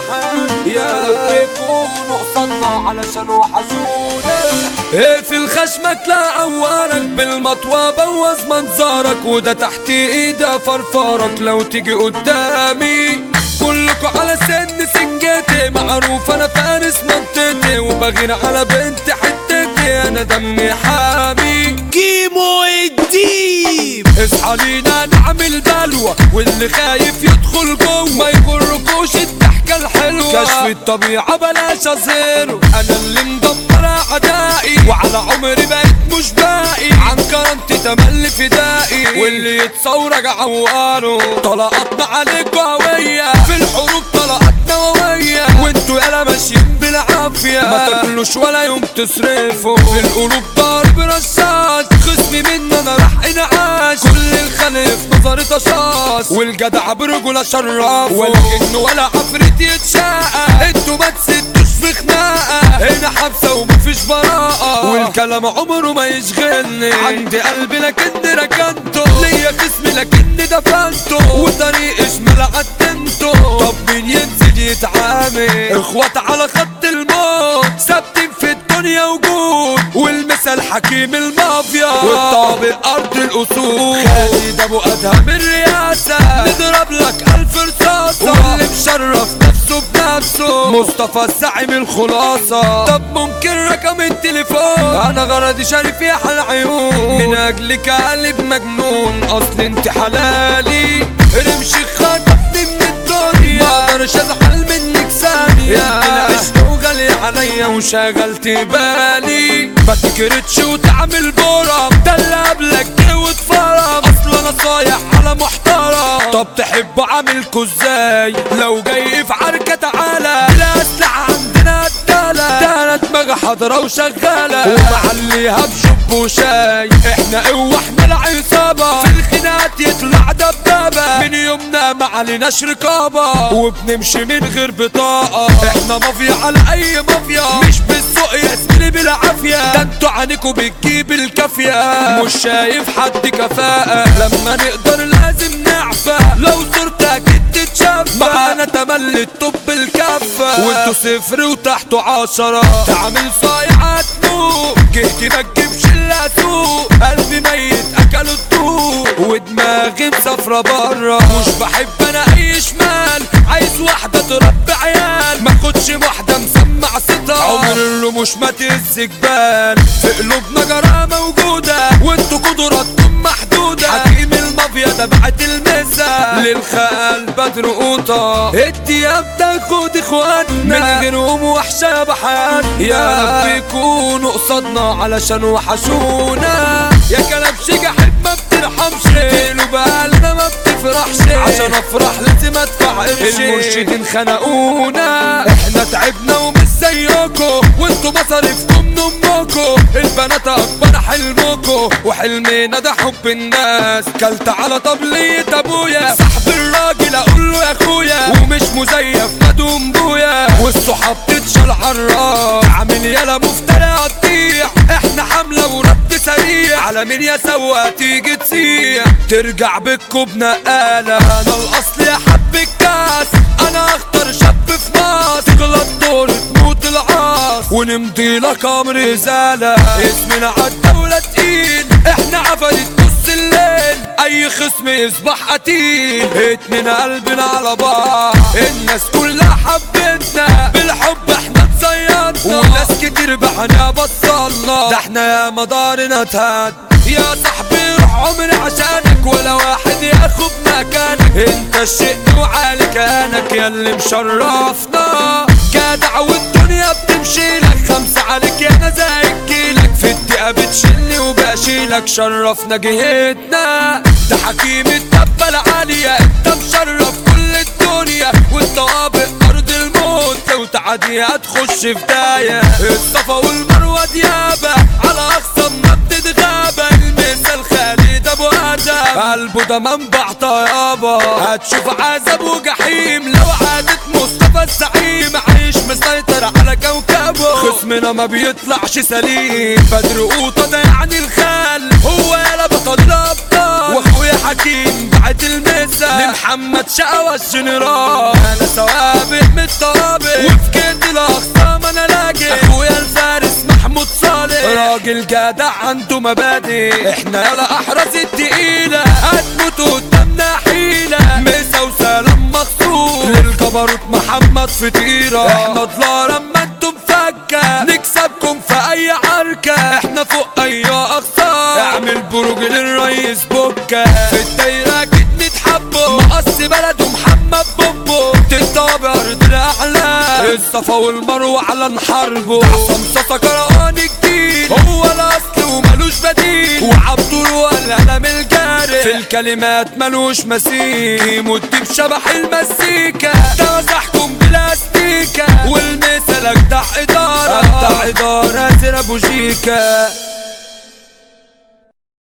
بحال يا بيكونوا قصدنا علشان وحشونا ايه في الخشمة تلاقي عوارك بالمطوى بوظ منظرك وده تحت ايده فرفارك لو تيجي قدامي كلكوا على سن سنجتي معروف انا فارس منطقتي وبغير على بنت حتتي انا دمي حامي كيمو الديب اصحى لينا نعمل بلوى واللي خايف يدخل جوه ما يغركوش الضحكة الحلوة كشف الطبيعة بلاش اظهره انا اللي مدمر اعدائي وعلى عمري بقيت مش باقي عن كرامتي تملي فدائي واللي يتصورك عواره طلقاتنا عليك قوية في الحروب طلقات نووية وانتوا يالا ماشيين بالعافية ما تاكلوش ولا يوم تصرفوا في القلوب ضارب رشاش خصمي مني انا راح انعاش كل الخلق في نظري طشاش والجدع برجولة شراف ولكن ولا عفريت يتشاقى انتوا ما تسدوش في خناقة هنا حبسة ومفيش براءة والكلام عمره ما يشغلني عندي قلبي لكني ركنته ليا جسمي لكني دفنته وطريق شمال عتمته طب مين ينزل يتعامل اخوات على خط الموت ثابتين في الدنيا وجود والمثل حكيم المافيا والطابق ارض الاصول خالد ابو ادهم الرئاسه نضرب لك الف رصاصه واللي مشرف نفسه بنفسه مصطفى الزعيم الخلاصه طب ممكن رقم التليفون انا غرضي شريف يا حل عيون من اجلك قلب مجنون اصل انت حلالي رمشي خطفني من الدنيا ما اقدرش ازعل منك ثانية العشق وغالي عليا وشغلت بالي ما تكرتش وتعمل برم ده اللي قبلك جه واتفرم اصل انا صايع على محترم طب تحبوا عاملكوا ازاي لو جاي في عركة تعالى الاسلحة عندنا قتالة ده انا دماغي حاضرة وشغالة ومعليها بشب وشاي احنا قوة احنا العصابة في الخناقات يطلع دبابة من يومنا ما عليناش رقابة وبنمشي من غير بطاقة احنا مافيا على اي مافيا مش بالسوق يا زميلي بالعافية ده انتوا عينيكوا بتجيب الكافية مش شايف حد كفاءة لما نقدر لازم نعفى لو صورتك تتشافى معانا تملي الطب الكفة وانتوا صفر وتحته عشرة تعمل صايعة تموت جهتي ما تجيبش الا سوق قلبي ميت اكلوا الطوق ودماغي مسافرة برا مش بحب انا اي شمال عايز واحدة تربي عيال ما خدش واحدة مسمع صوتها عمر اللي مش مات الزجبال في قلوبنا جرأة موجودة وانتوا قدراتكم محدودة حكيم المافيا ده بعت المسا للخال بدر قوطة الدياب تاخد اخواتنا من غيرهم وحشة بحياتنا يا بيكونوا قصادنا علشان وحشونا يا كلبش جحيم ما بترحمش ليلو بقالنا ما بتفرحش عشان افرح لازم ادفع قرش المرشدين خنقونا احنا تعبنا ومش زيكم وانتوا مصاريفكم من امكم البنات اكبر حلمكم وحلمنا ده حب الناس كلت على طبلية ابويا صاحب الراجل اقول له يا اخويا ومش مزيف مدوم بويا والصحاب تتشال عالراس عامل يالا مفتري هتطيع احنا حملة ورد سريع على مين يا سوا تيجي تسيع ترجع بكوا بنقالة انا الاصل يا حب الكاس انا اختار شاب في مصر تغلط دور تموت العاص ونمضي لك امر ازالة اسمنا عالدولة تقيل احنا عفريت نص الليل اي خصم يصبح قتيل اتنين قلبنا على بعض الناس كلها حبتنا بالحب احنا تصيدنا وناس كتير بعنا بصلنا ده احنا يا مدارنا تهد يا صاحبي روح عمري عشانك ولا واحد ياخد مكانك انت الشيء وعالي كانك يا اللي مشرفنا جدع والدنيا بتمشي لك خمسة عليك يا انا زي جيلك في الدقيقة بتشيلني وبشيلك شرفنا جهتنا ده حكيم الدبة العالية انت مشرف كل الدنيا والطوابق ارض الموت لو تعدي هتخش في داية الصفا والمروة ديابة على اقصى ما بتتغابى المثل خالد ابو ادم قلبه ده منبع طيابة هتشوف عذاب وجحيم لو عادت مصطفى الزعيم عايش مسيطر على كوكبه خصمنا ما بيطلعش سليم بدر قوطة ده يعني الخال هو يالا بطل الابطال واخويا حكيم بعت المثل لمحمد شقوى الجنرال انا سوابق من الطراب ظابط وفي كيد الاخصام انا لاقي اخويا الفارس محمود صالح راجل جدع عنده مبادئ احنا يلا احرز التقيلة هتموت قدامنا حيلة مسا وسلام مخصوص للجبروت محمد فطيرة احنا طلع لما انتم فكة نكسبكم في اي عركة احنا فوق اي اقصى اعمل بروج للرئيس بكة في الدايرة كده نتحبوا مقص بلد ومحمد بوبو تنطى بأرض الأحلام الصفا والمروة على نحاربه حسام صاصا كرهاني جديد هو الأصل وملوش بديل وعبده هو القلم الجاري في الكلمات ملوش مثيل يموت بشبح المزيكا ده مسحكم بلاستيكا والمثل أجدع إدارة أجدع إدارة زر أبو جيكا